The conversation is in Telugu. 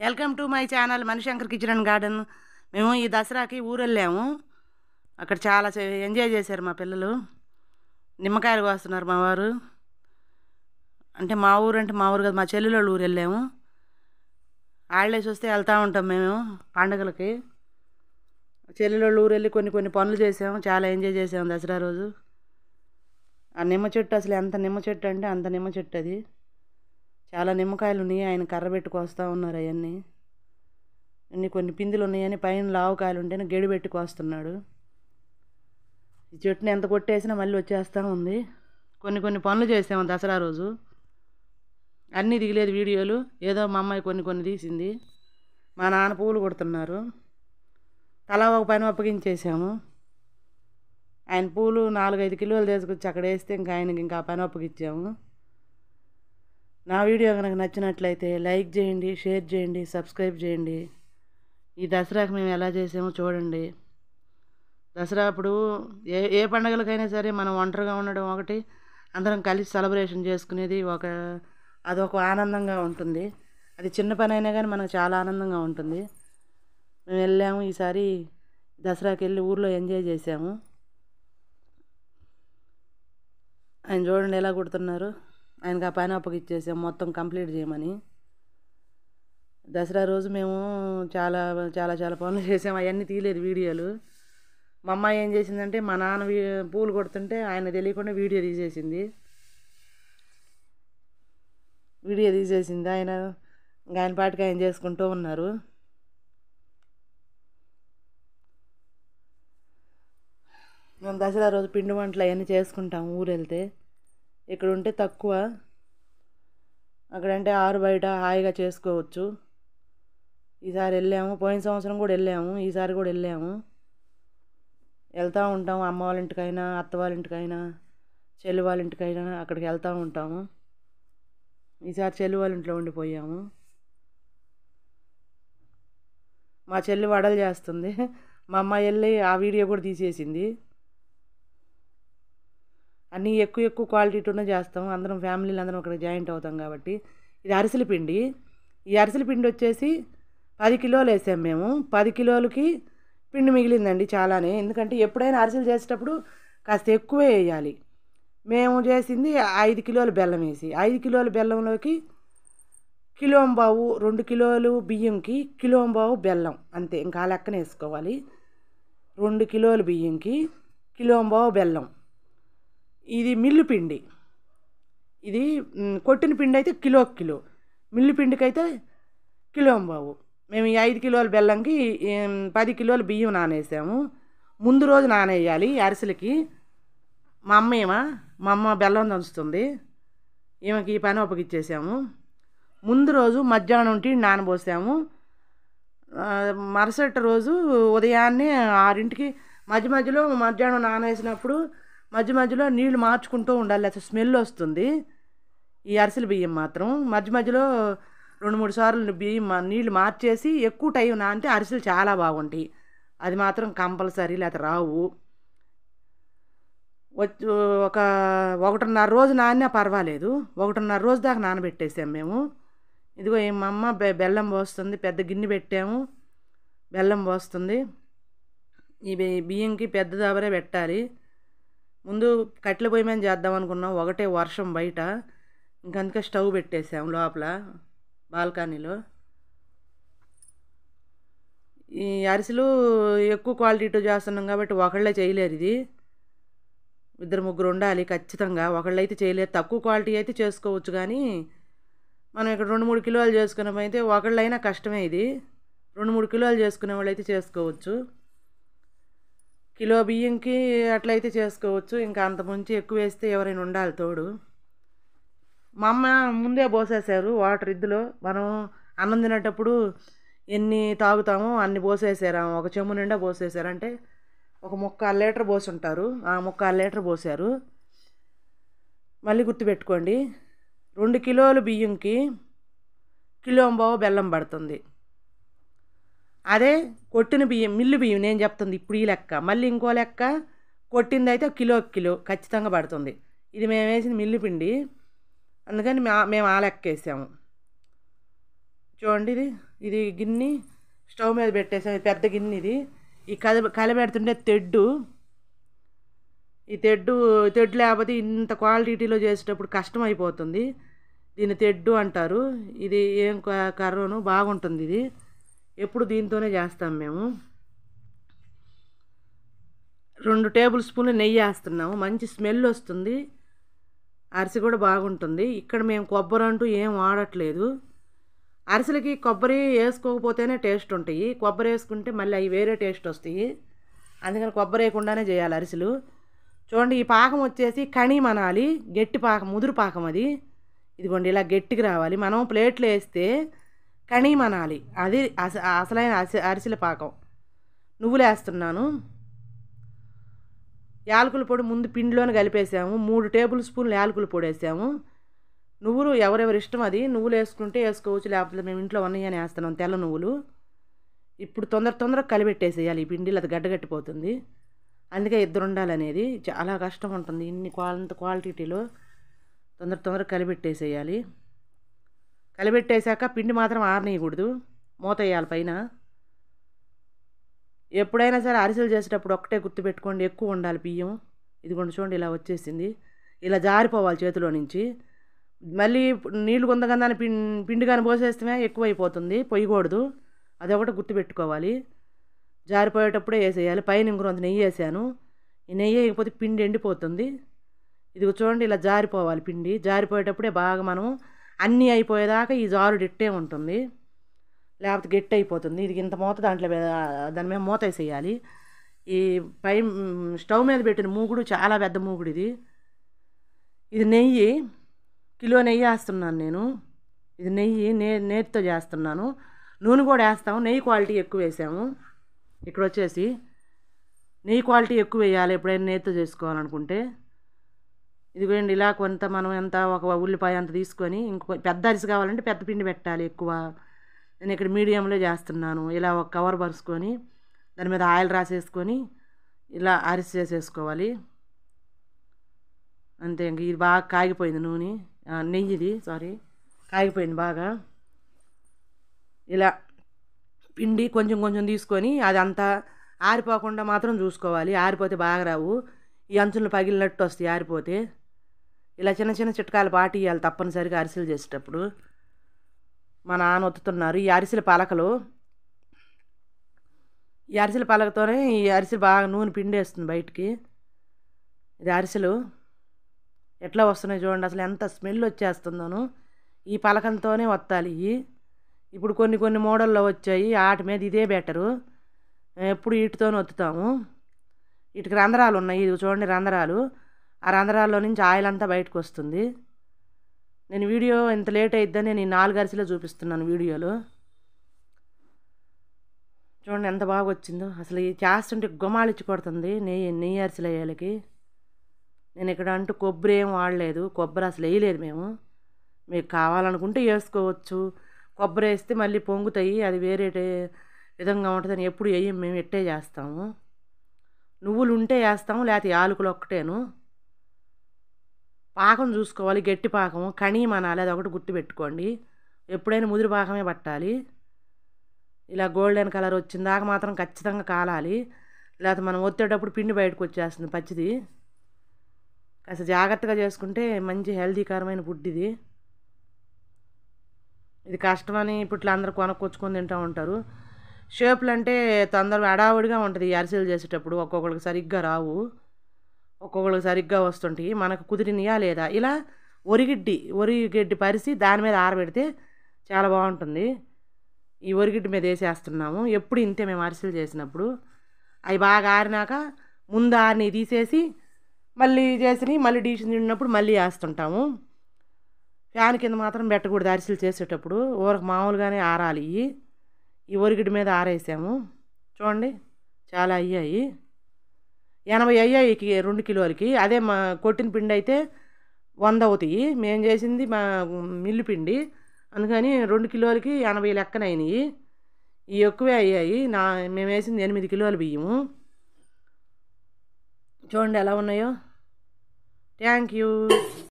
welcome to my channel Manishankar kitchen and garden మేము ఈ దసరాకి ఊరు వెళ్ళాము అక్కడ చాలా చే- ఎంజాయ్ చేశారు మా పిల్లలు నిమ్మకాయలు కోస్తున్నారు మా వారు అంటే మా ఊరు అంటే మా ఊరు కదా మా చెల్లెల ఊరు వెళ్ళాము హాలిడేస్ వస్తే వెళ్తూ ఉంటాం మేము పండగలకి చెల్లెల ఊరు వెళ్ళి కొన్ని కొన్ని పనులు చేసాము చాలా ఎంజాయ్ చేసాము దసరా రోజు ఆ నిమ్మ చెట్టు అసలు ఎంత నిమ్మ చెట్టు అంటే అంత నిమ్మ చెట్టు అది చాలా నిమ్మకాయలు ఉన్నాయి ఆయన కర్ర పెట్టుకు వస్తూ ఉన్నారు అవన్నీ అన్ని కొన్ని పిందులు ఉన్నాయని పైన లావుకాయలు ఉంటేనే గెడి పెట్టి కోస్తున్నాడు ఈ చెట్టుని ఎంత కొట్టేసినా మళ్ళీ వచ్చేస్తూ ఉంది కొన్ని కొన్ని పనులు చేసాము దసరా రోజు అన్నీ దిగలేదు వీడియోలు ఏదో మా అమ్మాయి కొన్ని కొన్ని తీసింది మా నాన్న పువ్వులు కొడుతున్నారు తలా ఒక పని అప్పగించేసాము ఆయన పూలు నాలుగైదు కిలోలు తీసుకొచ్చి అక్కడ వేస్తే ఇంకా ఆయనకి ఇంకా ఆ పని అప్పగిచ్చాము నా వీడియో కనుక నచ్చినట్లయితే లైక్ చేయండి షేర్ చేయండి సబ్స్క్రైబ్ చేయండి ఈ దసరాకి మేము ఎలా చేసామో చూడండి దసరా అప్పుడు ఏ ఏ పండగలకైనా సరే మనం ఒంటరిగా ఉండడం ఒకటి అందరం కలిసి సెలబ్రేషన్ చేసుకునేది ఒక అదొక ఆనందంగా ఉంటుంది అది చిన్న పని అయినా కానీ మనకు చాలా ఆనందంగా ఉంటుంది మేము వెళ్ళాము ఈసారి దసరాకి వెళ్ళి ఊర్లో ఎంజాయ్ చేసాము ఆయన చూడండి ఎలా కుడుతున్నారు ఆయనకి ఆ పని అప్పగిచ్చేసాం మొత్తం కంప్లీట్ చేయమని దసరా రోజు మేము చాలా చాలా చాలా పనులు చేసాము అవన్నీ తీయలేదు వీడియోలు మా అమ్మాయి ఏం చేసిందంటే మా నాన్న వీ- పూలు కొడుతుంటే ఆయన తెలియకుండా వీడియో తీసేసింది వీడియో తీసేసింది ఆయన ఇంకా ఆయన పాటికి ఆయన చేసుకుంటూ ఉన్నారు మేము దసరా రోజు పిండి వంటలు అవన్నీ చేసుకుంటాం ఊరు వెళ్తే ఇక్కడ ఉంటే తక్కువ అక్కడంటే ఆరు బయట హాయిగా చేసుకోవచ్చు ఈసారి వెళ్ళాము పోయిన సంవత్సరం కూడా వెళ్ళాము ఈసారి కూడా వెళ్ళాము వెళ్తూ ఉంటాం అమ్మ వాళ్ళ ఇంటికైనా అత్త వాళ్ళ ఇంటికైనా చెల్లి వాళ్ళ ఇంటికైనా అక్కడికి వెళ్తూ ఉంటాము ఈసారి చెల్లి వాళ్ళ ఇంట్లో ఉండిపోయాము మా చెల్లి వడలు చేస్తుంది మా అమ్మ వెళ్ళి ఆ వీడియో కూడా తీసేసింది అన్నీ ఎక్కువ ఎక్కువ క్వాలిటీతోనే చేస్తాం అందరం ఫ్యామిలీలు అందరం అక్కడ జాయింట్ అవుతాం కాబట్టి ఇది అరిసెల పిండి ఈ అరిసెల పిండి వచ్చేసి పది కిలోలు వేసాం మేము పది కిలోలకి పిండి మిగిలిందండి చాలానే ఎందుకంటే ఎప్పుడైనా అరిసెలు చేసేటప్పుడు కాస్త ఎక్కువే వేయాలి మేము చేసింది ఐదు కిలోల బెల్లం వేసి ఐదు కిలోల బెల్లంలోకి కిలో బావు రెండు కిలోలు బియ్యంకి కిలో బావు బెల్లం అంతే ఇంకా ఆ లెక్కన వేసుకోవాలి రెండు కిలోలు బియ్యంకి కిలో బావు బెల్లం ఇది మిల్లు పిండి ఇది మ్, కొట్టిన పిండి అయితే కిలో కిలో మిల్లు పిండికి అయితే కిలో బావు మేము ఈ ఐదు కిలోల బెల్లంకి ఏం, పది కిలోల బియ్యం నానేసాము ముందు రోజు నానేయాలి అరిసెలకి మా అమ్మ ఏమో మా అమ్మ బెల్లం దంచుతుంది ఈమెకి ఈ పని ఒప్పగిచ్చేసాము ముందు రోజు మధ్యాహ్నం టీ నానబోసాము ఆ, మరుసటి రోజు ఉదయాన్నే ఆరింటికి మధ్య మధ్యలో మధ్యాహ్నం నానేసినప్పుడు మధ్య మధ్యలో నీళ్లు మార్చుకుంటూ ఉండాలి అసలు స్మెల్ వస్తుంది ఈ అరిసెల బియ్యం మాత్రం మధ్య మధ్యలో రెండు మూడు సార్లు బియ్యం మా- నీళ్లు మార్చేసి ఎక్కువ టైం నానితే అరిసెలు చాలా బాగుంటాయి అది మాత్రం కంపల్సరీ లేకపోతే రావు వచ్చి ఒక ఒకటిన్నర రోజు నానినా పర్వాలేదు ఒకటిన్నర రోజు దాకా నానబెట్టేసాం మేము ఇదిగో ఈ మా అమ్మ బె బెల్లం పోస్తుంది పెద్ద గిన్నె పెట్టాము బెల్లం పోస్తుంది ఈ బి- బియ్యంకి పెద్ద దాబరే పెట్టాలి ముందు కట్టెల పొయ్యి మీద చేద్దాం అనుకున్నాం ఒకటే వర్షం బయట ఇంకందుకే స్టవ్ పెట్టేసాం లోపల బాల్కనీలో ఈ అరిసెలు ఎక్కువ క్వాలిటీతో చేస్తున్నాం కాబట్టి ఒకళ్ళే చేయలేరు ఇది ఇద్దరు ముగ్గురు ఉండాలి ఖచ్చితంగా ఒకళ్ళైతే చేయలేరు తక్కువ క్వాలిటీ అయితే చేసుకోవచ్చు కానీ మనం ఇక్కడ రెండు మూడు కిలోలు చేసుకున్నాం అయితే ఒకళ్ళైనా కష్టమే ఇది రెండు మూడు కిలోలు చేసుకునే వాళ్ళు అయితే చేసుకోవచ్చు కిలో బియ్యంకి అట్లయితే చేసుకోవచ్చు ఇంకా అంత ముంచి ఎక్కువ వేస్తే ఎవరైనా ఉండాలి తోడు మా అమ్మ ముందే పోసేసారు వాటర్ ఇద్దులో మనం అన్నం తినేటప్పుడు ఎన్ని తాగుతామో అన్ని పోసేసారు ఆమె ఒక చెమ్ము నిండా పోసేసారు అంటే ఒక ముక్క అర లీటర్ పోసి ఉంటారు ఆ ముక్క అర లీటర్ పోసారు మళ్ళీ గుర్తుపెట్టుకోండి రెండు కిలోలు బియ్యంకి కిలో బావు బెల్లం పడుతుంది అదే కొట్టిన బియ్యం మిల్లు బియ్యం నేను చెప్తుంది ఇప్పుడు ఈ లెక్క మళ్ళీ ఇంకో లెక్క కొట్టింది అయితే కిలో కిలో ఖచ్చితంగా పడుతుంది ఇది మేము వేసిన మిల్లు పిండి అందుకని మా- మేము ఆ లెక్క వేసాము చూడండి ఇది ఇది గిన్నె స్టవ్ మీద పెట్టేసాం ఇది పెద్ద గిన్నె ఇది ఈ కలి కలిపెడుతుంటే తెడ్డు ఈ తెడ్డు తెడ్డు లేకపోతే ఇంత క్వాలిటీలో చేసేటప్పుడు కష్టం అయిపోతుంది దీన్ని తెడ్డు అంటారు ఇది ఏం క- కర్రను బాగుంటుంది ఇది ఎప్పుడు దీంతోనే చేస్తాం మేము రెండు టేబుల్ స్పూన్లు నెయ్యి వేస్తున్నాము మంచి స్మెల్ వస్తుంది అరిసి కూడా బాగుంటుంది ఇక్కడ మేము కొబ్బరి అంటూ ఏం వాడట్లేదు అరిసెలకి కొబ్బరి వేసుకోకపోతేనే టేస్ట్ ఉంటాయి కొబ్బరి వేసుకుంటే మళ్ళీ అవి వేరే టేస్ట్ వస్తాయి అందుకని కొబ్బరి వేయకుండానే చేయాలి అరిసెలు చూడండి ఈ పాకం వచ్చేసి కణి మనాలి గట్టి పాకం ముదురు పాకం అది ఇదిగోండి ఇలా గట్టికి రావాలి మనం ప్లేట్లో వేస్తే కణి మనాలి అది అస అసలైన అరిసె అరిసెల పాకం నువ్వులు వేస్తున్నాను యాలకుల పొడి ముందు పిండిలోనే కలిపేసాము మూడు టేబుల్ స్పూన్లు యాలకుల పొడి వేసాము నువ్వులు ఎవరెవరి ఇష్టం అది నువ్వులు వేసుకుంటే వేసుకోవచ్చు లేకపోతే మేము ఇంట్లో ఉన్నాయని వేస్తున్నాం తెల్ల నువ్వులు ఇప్పుడు తొందర తొందరగా కలిపెట్టేసేయాలి ఈ పిండిలో అది గడ్డగట్టిపోతుంది అందుకే ఇద్దరు ఉండాలనేది చాలా కష్టం ఉంటుంది ఇన్ని క్వాలిటీ క్వాలిటీలో తొందర తొందరగా కలిపెట్టేసేయాలి కలిపెట్టేశాక పిండి మాత్రం ఆరనీయకూడదు మూత వేయాలి పైన ఎప్పుడైనా సరే అరిసెలు చేసేటప్పుడు ఒక్కటే గుర్తుపెట్టుకోండి ఎక్కువ ఉండాలి బియ్యం ఇదిగోండి చూడండి ఇలా వచ్చేసింది ఇలా జారిపోవాలి చేతిలో నుంచి మళ్ళీ నీళ్లు కొందగందాన్ని పిం పిండి కానీ పోసేస్తే ఎక్కువైపోతుంది పొయ్యకూడదు అదొకటి గుర్తుపెట్టుకోవాలి జారిపోయేటప్పుడే వేసేయాలి పైన ఇంకొంత నెయ్యి వేసాను ఈ నెయ్యి వేయకపోతే పిండి ఎండిపోతుంది ఇది చూడండి ఇలా జారిపోవాలి పిండి జారిపోయేటప్పుడే బాగా మనం అన్నీ అయిపోయేదాకా ఈ జారుడు ఇట్టే ఉంటుంది లేకపోతే గట్టి అయిపోతుంది ఇది ఇంత మూత దాంట్లో వే- దాని మీద మూత వేసేయాలి ఈ పై మ్, స్టవ్ మీద పెట్టిన మూగుడు చాలా పెద్ద మూగుడు ఇది ఇది నెయ్యి కిలో నెయ్యి వేస్తున్నాను నేను ఇది నెయ్యి నే నేతితో చేస్తున్నాను నూనె కూడా వేస్తాము నెయ్యి క్వాలిటీ ఎక్కువ వేసాము ఇక్కడ వచ్చేసి నెయ్యి క్వాలిటీ ఎక్కువ వేయాలి ఎప్పుడైనా నేతితో చేసుకోవాలనుకుంటే ఇదిగోండి ఇలా కొంత మనం ఎంత ఒక ఉల్లిపాయ అంత తీసుకొని ఇంకో పెద్ద అరిసి కావాలంటే పెద్ద పిండి పెట్టాలి ఎక్కువ నేను ఇక్కడ మీడియంలో చేస్తున్నాను ఇలా ఒక కవర్ పరుచుకొని దాని మీద ఆయిల్ రాసేసుకొని ఇలా అరిసి చేసేసుకోవాలి అంతే ఇంక ఇది బాగా కాగిపోయింది నూనె ఆ, నెయ్యిది సారీ కాగిపోయింది బాగా ఇలా పిండి కొంచెం కొంచెం తీసుకొని అదంతా ఆరిపోకుండా మాత్రం చూసుకోవాలి ఆరిపోతే బాగా రావు ఈ అంచులు పగిలినట్టు వస్తాయి ఆరిపోతే ఇలా చిన్న చిన్న చిట్కాలు పాటి ఇవ్వాలి తప్పనిసరిగా అరిసెలు చేసేటప్పుడు మా నాన్న ఒత్తుతున్నారు ఈ అరిసెల పలకలు ఈ అరిసెల పలకతోనే ఈ అరిసెలు బాగా నూనె పిండేస్తుంది బయటికి ఇది అరిసెలు ఎట్లా వస్తున్నాయి చూడండి అసలు ఎంత స్మెల్ వచ్చేస్తుందోను ఈ పలకంతోనే వత్తాలి ఇవి ఇప్పుడు కొన్ని కొన్ని మోడల్లో వచ్చాయి వాటి మీద ఇదే బెటరు ఎప్పుడు వీటితోనే వత్తుతాము వీటికి రంధ్రాలు ఉన్నాయి ఇది చూడండి రంధ్రాలు ఆ రంధ్రాల్లో నుంచి ఆయిల్ అంతా బయటకు వస్తుంది నేను వీడియో ఇంత లేట్ అయిద్దని నేను ఈ నాలుగు అరిసెలో చూపిస్తున్నాను వీడియోలో చూడండి ఎంత బాగా వచ్చిందో అసలు ఈ చేస్తుంటే గుమాలిచ్చి కొడుతుంది నెయ్యి నెయ్యి అరిసెలు వేయాలకి నేను ఇక్కడ అంటూ కొబ్బరి ఏం వాడలేదు కొబ్బరి అసలు వేయలేదు మేము మీకు కావాలనుకుంటే వేసుకోవచ్చు కొబ్బరి వేస్తే మళ్ళీ పొంగుతాయి అది వేరే టే- విధంగా ఉంటుందని ఎప్పుడు వేయం మేము ఎట్టే చేస్తాము నువ్వులు ఉంటే వేస్తాము లేకపోతే యాలకులు ఒక్కటేను పాకం చూసుకోవాలి గట్టి పాకం కణి మనాలి అది ఒకటి గుర్తుపెట్టుకోండి ఎప్పుడైనా ముదిరి పాకమే పట్టాలి ఇలా గోల్డెన్ కలర్ వచ్చిన దాకా మాత్రం ఖచ్చితంగా కాలాలి లేకపోతే మనం ఒత్తేటప్పుడు పిండి బయటకు వచ్చేస్తుంది పచ్చిది కాస్త జాగ్రత్తగా చేసుకుంటే మంచి హెల్తీకరమైన ఫుడ్ ఇది ఇది కష్టమని ఇప్పుడు అందరూ కొనుక్కొచ్చుకొని తింటూ ఉంటారు షేపులు అంటే తొందరగా అడావుడిగా ఉంటుంది ఈ అరిసెలు చేసేటప్పుడు ఒక్కొక్కరికి సరిగ్గా రావు ఒక్కొక్కరికి సరిగ్గా వస్తుంటాయి మనకు కుదిరినయా లేదా ఇలా ఒరిగిడ్డి ఒరిగిడ్డి పరిసి దాని మీద ఆరబెడితే చాలా బాగుంటుంది ఈ ఒరిగిడ్డి మీద వేసేస్తున్నాము ఎప్పుడు ఇంతే మేము అరిసెలు చేసినప్పుడు అవి బాగా ఆరినాక ముందు ఆరిని తీసేసి మళ్ళీ చేసి మళ్ళీ డిష్ నిండినప్పుడు మళ్ళీ వేస్తుంటాము ఫ్యాన్ కింద మాత్రం పెట్టకూడదు అరిసెలు చేసేటప్పుడు ఊరకు మామూలుగానే ఆరాలి ఇవి ఈ ఒరిగిడి మీద ఆరేసాము చూడండి చాలా అయ్యాయి ఎనభై అయ్యాయి కి- రెండు కిలోలకి అదే మా కొట్టిన పిండి అయితే వంద అవుతాయి మేము చేసింది మా మిల్లు పిండి అందుకని రెండు కిలోలకి ఎనభై లెక్కన అయినాయి ఇవి ఎక్కువే అయ్యాయి నా మేము వేసింది ఎనిమిది కిలోల బియ్యము చూడండి ఎలా ఉన్నాయో థ్యాంక్ యూ